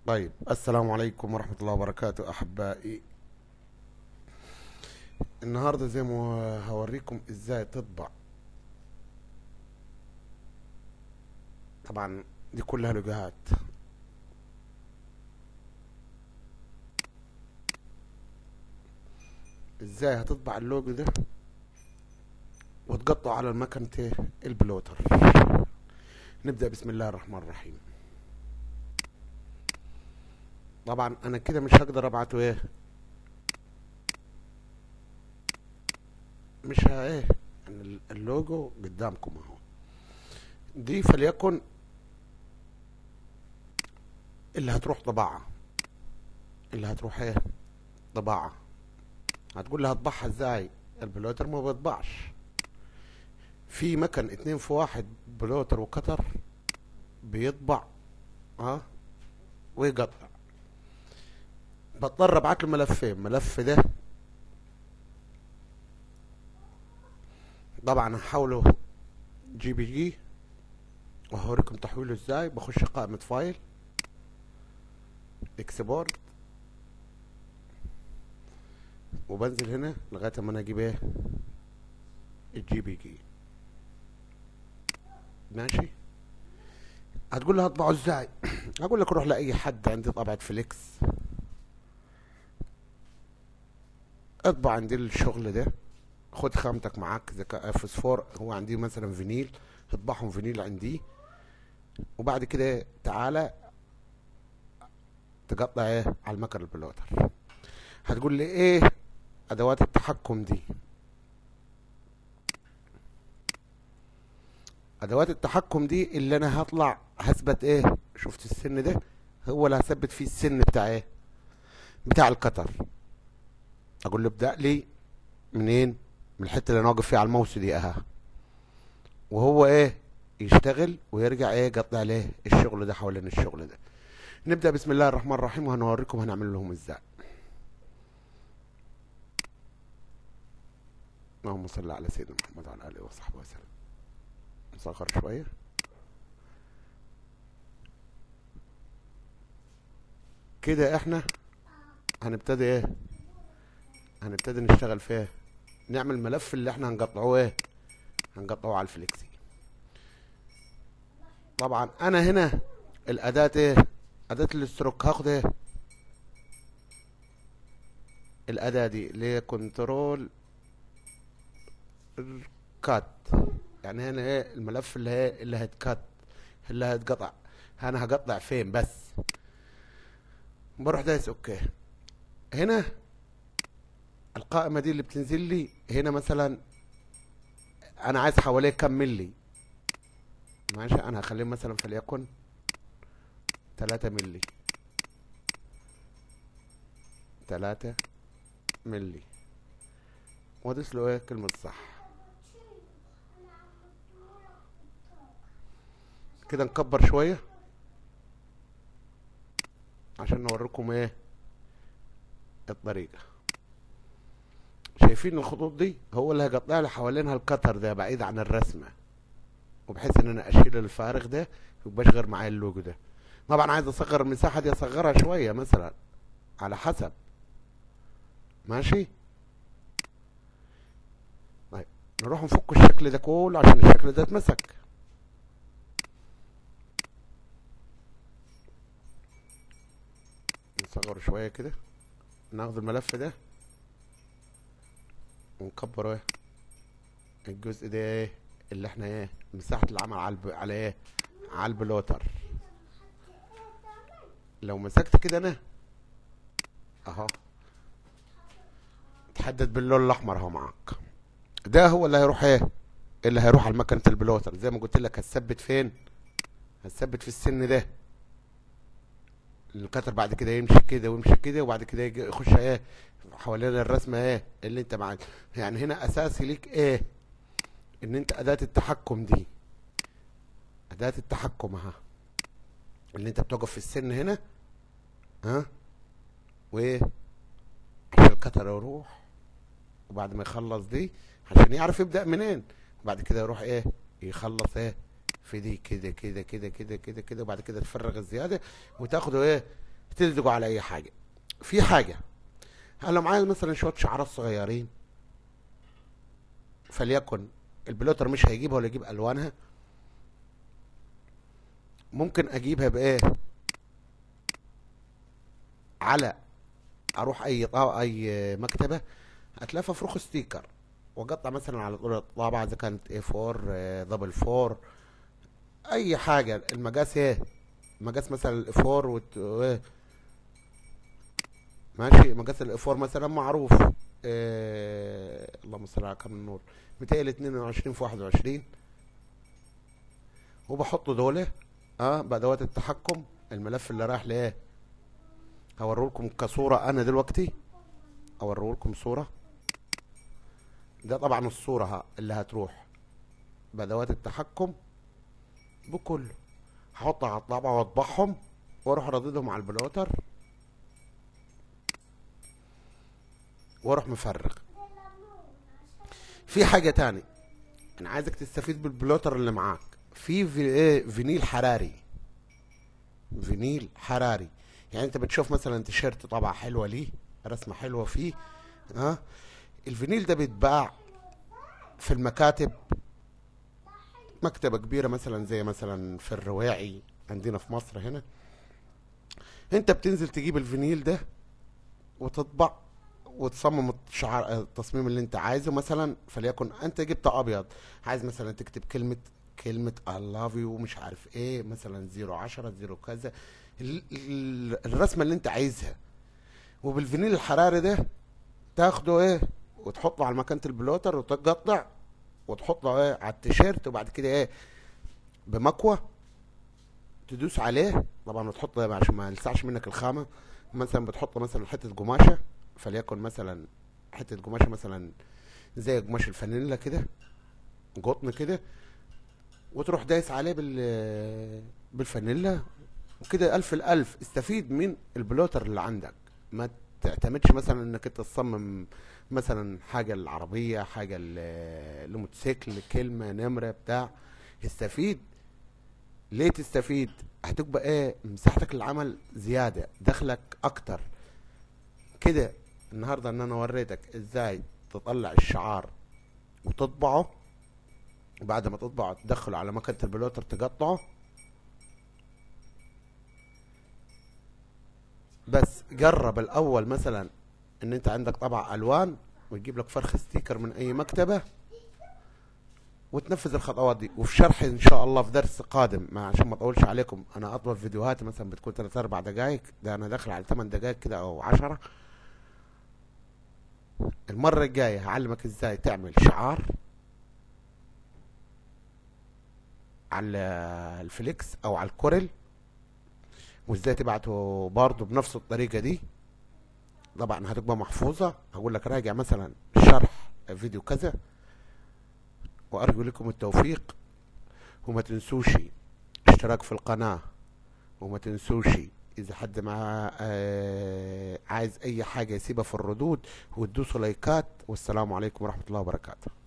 طيب السلام عليكم ورحمة الله وبركاته أحبائي النهاردة زي ما هوريكم ازاي تطبع طبعا دي كلها لوجهات ازاي هتطبع اللوجو ده وتقطعه على المكنة البلوتر نبدأ بسم الله الرحمن الرحيم طبعا انا كده مش هقدر ابعته ايه مش ها ايه يعني اللوجو قدامكم اهو دي فليكن اللي هتروح طباعة اللي هتروح ايه طباعة هتقول لي هطبعها ازاي البلوتر ما بيطبعش في مكن اتنين في واحد بلوتر وكتر بيطبع ها ويقطع بضطر ابعت له ملفين ملف ده طبعا هحوله جي بي جي وهوريكم تحويله ازاي بخش قائمة فايل اكسبورت وبنزل هنا لغاية ما انا اجيب ايه الجي بي جي ماشي هتقول لي هطبعه ازاي هقول لك روح لاي حد عندي طبعة فليكس اطبع عندي الشغل ده خد خامتك معاك ذكاء فوسفور هو عندي مثلا فينيل اطبعهم فينيل عندي وبعد كده تعالى تقطع ايه على المكر البلوتر هتقول لي ايه ادوات التحكم دي ادوات التحكم دي اللي انا هطلع هثبت ايه شفت السن ده هو اللي هثبت فيه السن بتاع ايه بتاع القطر اقول له ابدا لي منين من الحته اللي انا واقف فيها على الماوس دي اها وهو ايه يشتغل ويرجع ايه يقطع عليه الشغل ده حوالين الشغل ده نبدا بسم الله الرحمن الرحيم وهنوريكم هنعمل لهم ازاي اللهم صل على سيدنا محمد وعلى اله وصحبه وسلم نصغر شويه كده احنا هنبتدي ايه هنبتدي نشتغل فيه نعمل الملف اللي احنا هنقطعوه ايه هنقطعوه على الفليكسي طبعا انا هنا الاداة ايه اداة الاستروك هاخد ايه الاداة دي اللي هي كنترول كات يعني هنا ايه الملف اللي هي اللي هيتكات اللي هيتقطع انا هقطع فين بس بروح دايس اوكي هنا القائمة دي اللي بتنزل لي هنا مثلا انا عايز حواليه كم ملي ماشي انا هخليه مثلا فليكن تلاتة ملي تلاتة ملي وادوس له ايه كلمة صح كده نكبر شوية عشان نوريكم ايه الطريقة شايفين الخطوط دي هو اللي هيقطع لي حوالينها الكتر ده بعيد عن الرسمة وبحيث ان انا اشيل الفارغ ده ميبقاش غير معايا اللوجو ده طبعا عايز اصغر المساحة دي اصغرها شوية مثلا على حسب ماشي طيب نروح نفك الشكل ده كله عشان الشكل ده اتمسك نصغره شوية كده ناخد الملف ده ونكبر ايه الجزء ده ايه اللي احنا ايه مساحة العمل على الب... على ايه على البلوتر لو مسكت كده انا اهو تحدد باللون الاحمر اهو معاك ده هو اللي هيروح ايه اللي هيروح على مكنة البلوتر زي ما قلت لك هتثبت فين هتثبت في السن ده الكتر بعد كده يمشي كده ويمشي كده وبعد كده يجي يخش ايه حوالين الرسمه ايه اللي انت معاك يعني هنا اساسي ليك ايه ان انت اداه التحكم دي اداه التحكم اها اللي انت بتقف في السن هنا ها وايه عشان الكتر يروح وبعد ما يخلص دي عشان يعرف يبدا منين وبعد كده يروح ايه يخلص ايه في دي كده كده كده كده كده كده وبعد كده تفرغ الزياده وتاخده ايه تلزقوا على اي حاجه في حاجه انا لو معايا مثلا شويه شعرات صغيرين فليكن البلوتر مش هيجيبها ولا يجيب الوانها ممكن اجيبها بايه على اروح اي طا... اي مكتبه هتلاقي فروخ ستيكر واقطع مثلا على طول الطابعه اذا كانت اي 4 دبل 4 اي حاجه المقاس ايه مقاس مثلا الاي 4 وت... إيه. ماشي مقاس الاي 4 مثلا معروف إيه... اللهم صل على كامل النور 222 في 21 وبحط دول اه بادوات التحكم الملف اللي رايح لايه هوريلكم كصورة انا دلوقتي اوريلكم صورة ده طبعا الصورة ها اللي هتروح بادوات التحكم بكله هحطها على الطابعة واطبعهم واروح رددهم على البلوتر واروح مفرغ في حاجة تاني انا عايزك تستفيد بالبلوتر اللي معاك في في ايه فينيل حراري فينيل حراري يعني انت بتشوف مثلا تيشيرت طبعة حلوة ليه رسمة حلوة فيه ها الفينيل ده بيتباع في المكاتب مكتبة كبيرة مثلا زي مثلا في الرواعي عندنا في مصر هنا انت بتنزل تجيب الفينيل ده وتطبع وتصمم الشعار التصميم اللي انت عايزه مثلا فليكن انت جبت ابيض عايز مثلا تكتب كلمة كلمة I love you ومش عارف ايه مثلا زيرو عشرة زيرو كذا ال- ال- الرسمة اللي انت عايزها وبالفينيل الحراري ده تاخده ايه وتحطه على مكانة البلوتر وتقطع وتحطه ايه على التيشيرت وبعد كده ايه بمكوة تدوس عليه طبعا وتحط عشان ما يلسعش منك الخامة مثلا بتحط مثلا حتة قماشة فليكن مثلا حتة قماشة مثلا زي قماش الفانيلا كده قطن كده وتروح دايس عليه بال بالفانيلا وكده ألف الألف استفيد من البلوتر اللي عندك ما تعتمدش مثلا انك انت تصمم مثلا حاجة العربية حاجة ال- الموتوسيكل كلمة نمرة بتاع استفيد ليه تستفيد هتبقى ايه مساحتك للعمل زيادة دخلك اكتر كده النهاردة ان انا وريتك ازاي تطلع الشعار وتطبعه وبعد ما تطبعه تدخله على مكنة البلوتر تقطعه بس جرب الاول مثلا ان انت عندك طبع الوان وتجيب لك فرخ ستيكر من اي مكتبة وتنفذ الخطوات دي وفي شرح ان شاء الله في درس قادم ما عشان ما اطولش عليكم انا اطول فيديوهاتي مثلا بتكون 3 4 دقائق ده انا داخل على 8 دقائق كده او 10 المرة الجاية هعلمك ازاي تعمل شعار على الفليكس او على الكورل وازاي تبعته برضه بنفس الطريقة دي طبعا هتبقى محفوظة هقول لك راجع مثلا شرح فيديو كذا وارجو لكم التوفيق وما تنسوش اشتراك في القناة وما تنسوش اذا حد معاه آه، عايز اي حاجة يسيبها في الردود وتدوسوا لايكات والسلام عليكم ورحمة الله وبركاته